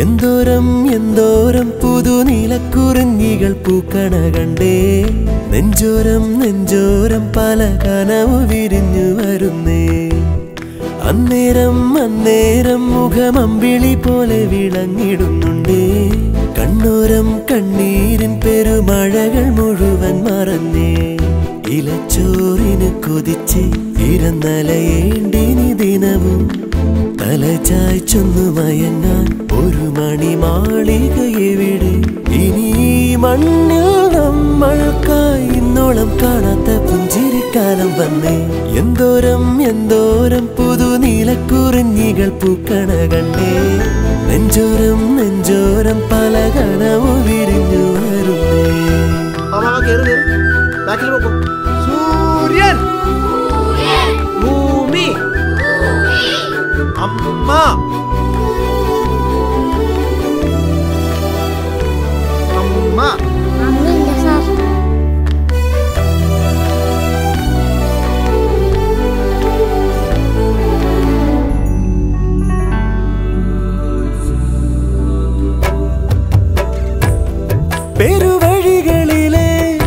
എന്തോരം എന്തോരം പുതുനീലക്കുറിഞ്ഞികൾ പൂക്കണ കണ്ടേ നെഞ്ചോരം നെഞ്ചോരം പല കനവ് വിരിഞ്ഞു വരുന്നേ അന്നേരം അന്നേരം മുഖമമ്പിളി പോലെ വിളങ്ങിടുന്നുണ്ടേ കണ്ണോരം കണ്ണീരിൻ പെരുമഴകൾ മുഴുവൻ മറന്നേ ഇലച്ചോറിന് കൊതിച്ച് ഇരുന്നലയേണ്ടിനി ദിനവും തലചായ്ച്ചൊന്നു മയങ്ങാൻ ഒരു മണി മാളിക എവിടെ ഇനി ഈ മണ്ണിൽ നമ്മൾക്കായി ഇന്നോളം കാണാത്ത പുഞ്ചിരിക്കാലം വന്നേ എന്തോരം എന്തോരം പുതുനീലക്കുറിഞ്ഞികൾ പൂക്കണ കണ്ടേ നെഞ്ചോരം നെഞ്ചോരം പല കനവു വിരിഞ്ഞു വരുന്നേ മാമാ കേറ് കേറ് ബാക്കിൽ പോക്കോ സൂര്യൻ ഭൂമി അമ്മ അമ്മ അമ്മയില്ല സാർ പെരുവഴികളിലെ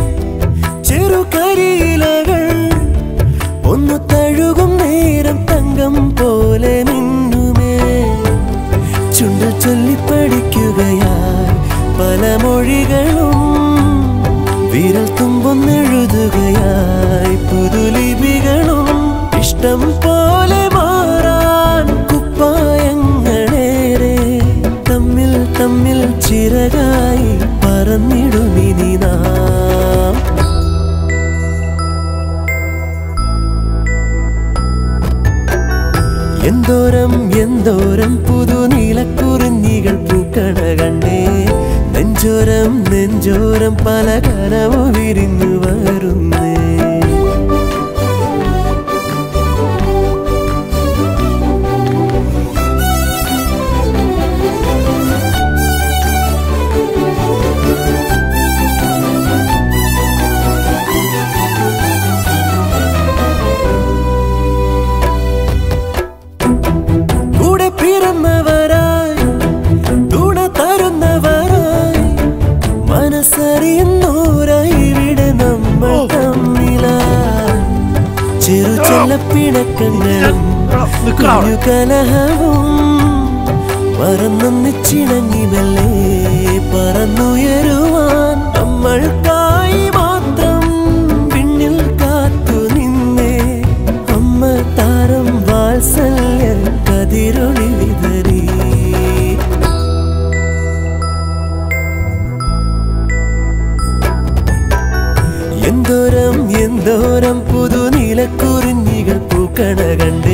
ചെറുകരിയിലകൾ ഒന്ന് തഴുകും നേരം തങ്കം പോലെ മിന്നുമേ ചുണ്ടു ചൊല്ലിപ്പടിക്കുകയായി പല മൊഴികളും വിരൽ തുമ്പൊന്നെഴുതുകയായി പുതുലിപികളും ഇഷ്ടം പോലെ മാറാൻ കുപ്പായങ്ങളേറെ തമ്മിൽ തമ്മിൽ ചിറകായി പറന്നിടുമിനി നാം എന്തോരം എന്തോരം പുതുനീലക്കുറിഞ്ഞികൾ പൂക്കണ കണ്ടേ നെഞ്ചോരം നെഞ്ചോരം പല കനവു വിരിഞ്ഞു വരുന്നേ കൂടെ പിറന്നവരായി തുണ തരുന്നവരായി മനസ്സറിയുന്നോരായി ഇവിടെ നമ്മൾ തമ്മിലായി ചെറു ചെല്ലപ്പിണക്കങ്ങളും കുഞ്ഞു കലഹവും മറന്നൊന്നിച്ചിണങ്ങി മെല്ലെ പറന്നുയരുവാൻ നമ്മൾക്കായി മാത്രം പിന്നിൽ കാത്തു നിന്നേ അമ്മ താരം വാത്സല്യ കതിരൊളി വിതറി എന്തോരം എന്തോരം പുതുനീലക്കുറിഞ്ഞികൾ പൂക്കണ കണ്ട